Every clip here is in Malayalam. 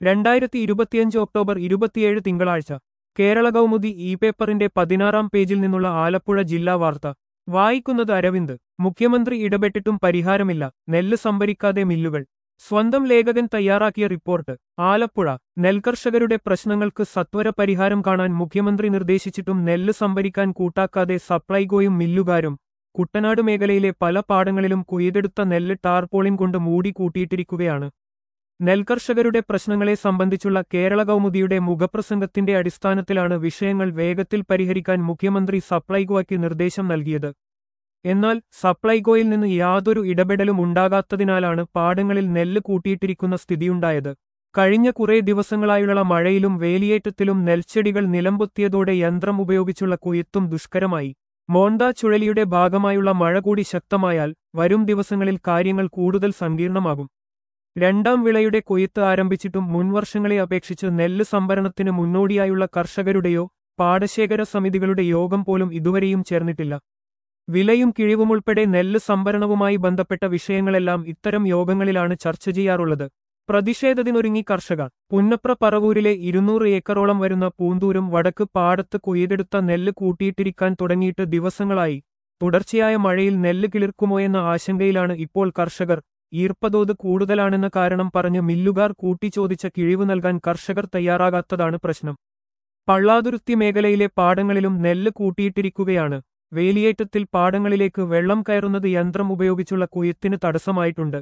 രണ്ടായിരത്തി ഇരുപത്തിയഞ്ച് ഒക്ടോബർ ഇരുപത്തിയേഴ് തിങ്കളാഴ്ച കേരള കൗമുദി ഇ പേപ്പറിന്റെ പതിനാറാം പേജിൽ നിന്നുള്ള ആലപ്പുഴ ജില്ലാ വാർത്ത വായിക്കുന്നത് അരവിന്ദ് മുഖ്യമന്ത്രി ഇടപെട്ടിട്ടും പരിഹാരമില്ല നെല്ല് സംഭരിക്കാതെ മില്ലുകൾ സ്വന്തം ലേഖകൻ തയ്യാറാക്കിയ റിപ്പോർട്ട് ആലപ്പുഴ നെൽകർഷകരുടെ പ്രശ്നങ്ങൾക്ക് സത്വര പരിഹാരം കാണാൻ മുഖ്യമന്ത്രി നിർദ്ദേശിച്ചിട്ടും നെല്ല് സംഭരിക്കാൻ കൂട്ടാക്കാതെ സപ്ലൈകോയും മില്ലുകാരും കുട്ടനാട് മേഖലയിലെ പല പാടങ്ങളിലും കൊയ്തെടുത്ത നെല്ല് ടാർപോളിൻ കൊണ്ട് മൂടി കൂട്ടിയിട്ടിരിക്കുകയാണ് നെൽകർഷകരുടെ പ്രശ്നങ്ങളെ സംബന്ധിച്ചുള്ള കേരള കൗമുദിയുടെ മുഖപ്രസംഗത്തിന്റെ അടിസ്ഥാനത്തിലാണ് വിഷയങ്ങൾ വേഗത്തിൽ പരിഹരിക്കാൻ മുഖ്യമന്ത്രി സപ്ലൈകോയ്ക്ക് നിർദ്ദേശം നൽകിയത് എന്നാൽ സപ്ലൈകോയിൽ നിന്ന് യാതൊരു ഇടപെടലും ഉണ്ടാകാത്തതിനാലാണ് പാടങ്ങളിൽ നെല്ല് കൂട്ടിയിട്ടിരിക്കുന്ന സ്ഥിതിയുണ്ടായത് കഴിഞ്ഞ കുറേ ദിവസങ്ങളായുള്ള മഴയിലും വേലിയേറ്റത്തിലും നെൽച്ചെടികൾ നിലംപൊത്തിയതോടെ യന്ത്രം ഉപയോഗിച്ചുള്ള കൊയ്ത്തും ദുഷ്കരമായി മോണ്ട ചുഴലിയുടെ ഭാഗമായുള്ള മഴ കൂടി ശക്തമായാൽ വരും ദിവസങ്ങളിൽ കാര്യങ്ങൾ കൂടുതൽ സങ്കീർണമാകും രണ്ടാം വിളയുടെ കൊയ്ത്ത് ആരംഭിച്ചിട്ടും മുൻവർഷങ്ങളെ അപേക്ഷിച്ച് നെല്ല് സംഭരണത്തിന് മുന്നോടിയായുള്ള കർഷകരുടെയോ പാടശേഖര സമിതികളുടെ യോഗം പോലും ഇതുവരെയും ചേർന്നിട്ടില്ല വിലയും കിഴിവുമുൾപ്പെടെ നെല്ല് സംഭരണവുമായി ബന്ധപ്പെട്ട വിഷയങ്ങളെല്ലാം ഇത്തരം യോഗങ്ങളിലാണ് ചർച്ച ചെയ്യാറുള്ളത് പ്രതിഷേധത്തിനൊരുങ്ങി കർഷകർ പുന്നപ്ര പറവൂരിലെ ഇരുന്നൂറ് ഏക്കറോളം വരുന്ന പൂന്തൂരും വടക്ക് പാടത്ത് കൊയ്തെടുത്ത നെല്ല് കൂട്ടിയിട്ടിരിക്കാൻ തുടങ്ങിയിട്ട് ദിവസങ്ങളായി തുടർച്ചയായ മഴയിൽ നെല്ല് കിളിർക്കുമോ എന്ന ആശങ്കയിലാണ് ഇപ്പോൾ കർഷകർ ഈർപ്പതോത് കൂടുതലാണെന്ന കാരണം പറഞ്ഞ് മില്ലുകാർ കൂട്ടിച്ചോദിച്ച കിഴിവ് നൽകാൻ കർഷകർ തയ്യാറാകാത്തതാണ് പ്രശ്നം പള്ളാതുരുത്തി മേഖലയിലെ പാടങ്ങളിലും നെല്ല് കൂട്ടിയിട്ടിരിക്കുകയാണ് വേലിയേറ്റത്തിൽ പാടങ്ങളിലേക്ക് വെള്ളം കയറുന്നത് യന്ത്രം ഉപയോഗിച്ചുള്ള കൊയ്ത്തിന് തടസ്സമായിട്ടുണ്ട്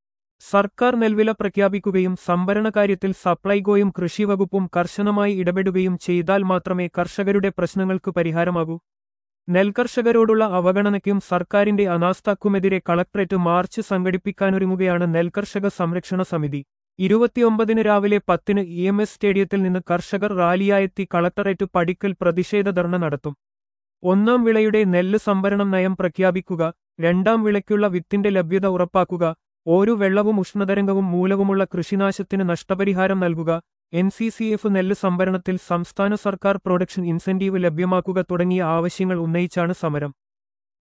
സർക്കാർ നെൽവില പ്രഖ്യാപിക്കുകയും സംഭരണ കാര്യത്തിൽ സപ്ലൈകോയും കൃഷിവകുപ്പും കർശനമായി ഇടപെടുകയും ചെയ്താൽ മാത്രമേ കർഷകരുടെ പ്രശ്നങ്ങൾക്ക് പരിഹാരമാകൂ നെൽകർഷകരോടുള്ള അവഗണനയ്ക്കും സർക്കാരിന്റെ അനാസ്ഥക്കുമെതിരെ കളക്ടറേറ്റ് മാർച്ച് സംഘടിപ്പിക്കാനൊരുങ്ങുകയാണ് നെൽകർഷക സംരക്ഷണ സമിതി ഇരുപത്തിയൊമ്പതിന് രാവിലെ പത്തിന് ഇ എം എസ് സ്റ്റേഡിയത്തിൽ നിന്ന് കർഷകർ റാലിയായെത്തി കളക്ടറേറ്റ് പടിക്കൽ പ്രതിഷേധ ധർണ നടത്തും ഒന്നാം വിളയുടെ നെല്ല് സംഭരണം നയം പ്രഖ്യാപിക്കുക രണ്ടാം വിളയ്ക്കുള്ള വിത്തിന്റെ ലഭ്യത ഉറപ്പാക്കുക ഓരോ വെള്ളവും ഉഷ്ണതരംഗവും മൂലവുമുള്ള കൃഷിനാശത്തിന് നഷ്ടപരിഹാരം നൽകുക എൻ സി സി എഫ് നെല്ല് സംഭരണത്തിൽ സംസ്ഥാന സർക്കാർ പ്രൊഡക്ഷൻ ഇൻസെന്റീവ് ലഭ്യമാക്കുക തുടങ്ങിയ ആവശ്യങ്ങൾ ഉന്നയിച്ചാണ് സമരം